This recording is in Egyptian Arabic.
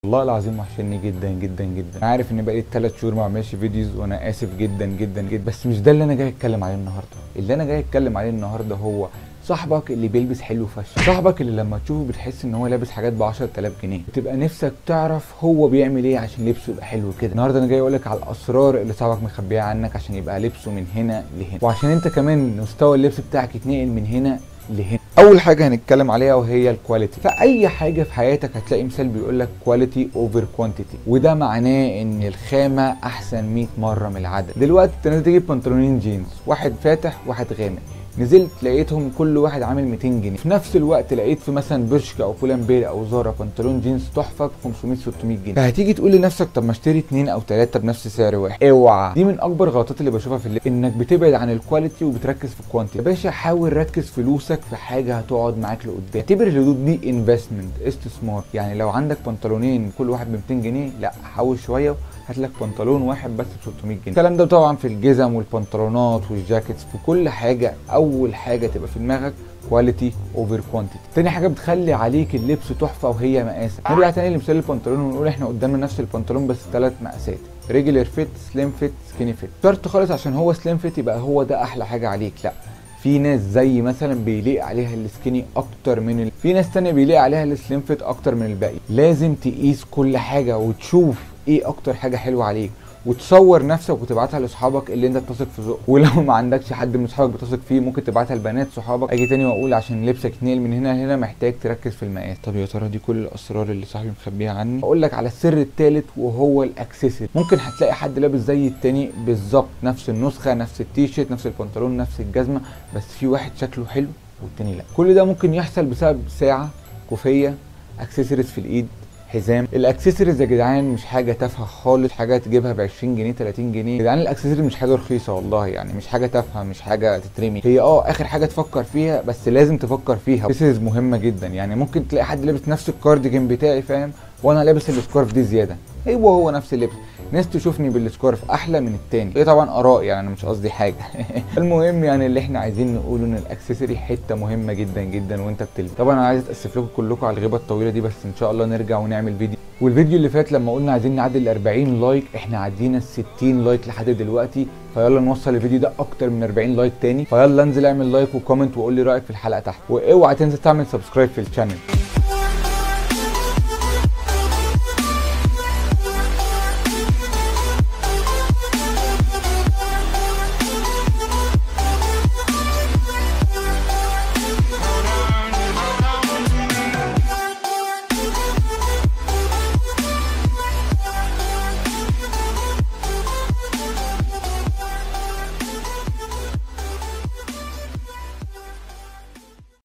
والله العظيم وحشني جدا جدا جدا انا عارف ان بقالي 3 شهور ما بعملش فيديوز وانا اسف جدا جدا جدا بس مش ده اللي انا جاي اتكلم عليه النهارده اللي انا جاي اتكلم عليه النهارده هو صاحبك اللي بيلبس حلو فشخ صاحبك اللي لما تشوفه بتحس ان هو لابس حاجات ب 10000 جنيه بتبقى نفسك تعرف هو بيعمل ايه عشان لبسه يبقى حلو كده النهارده انا جاي اقول لك على الاسرار اللي صاحبك مخبيها عنك عشان يبقى لبسه من هنا لهنا وعشان انت كمان مستوى اللبس بتاعك يتنقل من هنا لهنا اول حاجه هنتكلم عليها وهي الكواليتي فاي حاجه في حياتك هتلاقي مثال بيقول لك كواليتي اوفر كوانتيتي وده معناه ان الخامه احسن 100 مره من العدد دلوقتي انت تجيب بنطلونين جينز واحد فاتح واحد غامق نزلت لقيتهم كل واحد عامل 200 جنيه في نفس الوقت لقيت في مثلا برشكا او بولامبير او زارا بنطلون جينز تحفه ب 500 600 جنيه فهتيجي تقول لنفسك طب ما اشتري اتنين او تلاته بنفس سعر واحد اوعى دي من اكبر غلطات اللي بشوفها في اللي انك بتبعد عن الكواليتي وبتركز في الكوانتيتي يا باشا حاول ركز فلوسك في حاجه هتقعد معاك لقدام اعتبر الهدوم دي انفستمنت استثمار يعني لو عندك بنطلونين كل واحد ب 200 جنيه لا حوش شويه هات لك بنطلون واحد بس ب 600 جنيه الكلام ده طبعا في الجزم والبنطلونات والجاكيتس في كل حاجه اول حاجه تبقى في دماغك كواليتي اوفر كوانتيتي تاني حاجه بتخلي عليك اللبس تحفه وهي مقاسك نرجع تاني لمثال البنطلون ونقول احنا قدامنا نفس البنطلون بس ثلاث مقاسات ريجولر فيت سليم فيت سكيني فيت شرط خالص عشان هو سليم فيت يبقى هو ده احلى حاجه عليك لا في ناس زي مثلا بيليق عليها السكيني اكتر من ال... في ناس تانية بيليق عليها السليم فيت اكتر من الباقي لازم تقيس كل حاجه وتشوف ايه اكتر حاجه حلوه عليك وتصور نفسك وتبعتها لاصحابك اللي انت بتثق في ذوقه ولو ما عندكش حد من اصحابك بتثق فيه ممكن تبعتها لبنات صحابك اجي تاني واقول عشان لبسك يتنقل من هنا لهنا محتاج تركز في المقاس طب يا ترى دي كل الاسرار اللي صاحبي مخبيها عني اقول لك على السر الثالث وهو الاكسسوري ممكن هتلاقي حد لابس زي التاني بالظبط نفس النسخه نفس التيشيرت نفس البنطلون نفس الجزمه بس في واحد شكله حلو والتاني لا كل ده ممكن يحصل بسبب ساعه كوفيه اكسسوارز في الايد حزام الاكسسوارز يا جدعان مش حاجه تافهه خالص حاجه تجيبها ب 20 جنيه 30 جنيه يا جدعان الاكسسوارز مش حاجه رخيصه والله يعني مش حاجه تافهه مش حاجه تترمي هي اه اخر حاجه تفكر فيها بس لازم تفكر فيها الاكسسوارز مهمه جدا يعني ممكن تلاقي حد لابس نفس الكارديجان بتاعي فاهم وانا لابس السكارف دي زياده هو هو نفس اللبس ناس تشوفني بالسكارف احلى من التاني هي طبعا اراء يعني انا مش قصدي حاجه المهم يعني اللي احنا عايزين نقوله ان الاكسسوري حته مهمه جدا جدا وانت بتلبس طبعا انا عايز اتاسف لكم كلكم على الغيبه الطويله دي بس ان شاء الله نرجع ونعمل فيديو والفيديو اللي فات لما قلنا عايزين نعدي ال 40 لايك احنا عدينا ال 60 لايك لحد دلوقتي فيلا نوصل الفيديو ده اكتر من 40 لايك تاني فيلا انزل اعمل لايك وكومنت وقول لي رايك في الحلقه تحت واوعى تنسى تعمل سبسكرايب في الشانل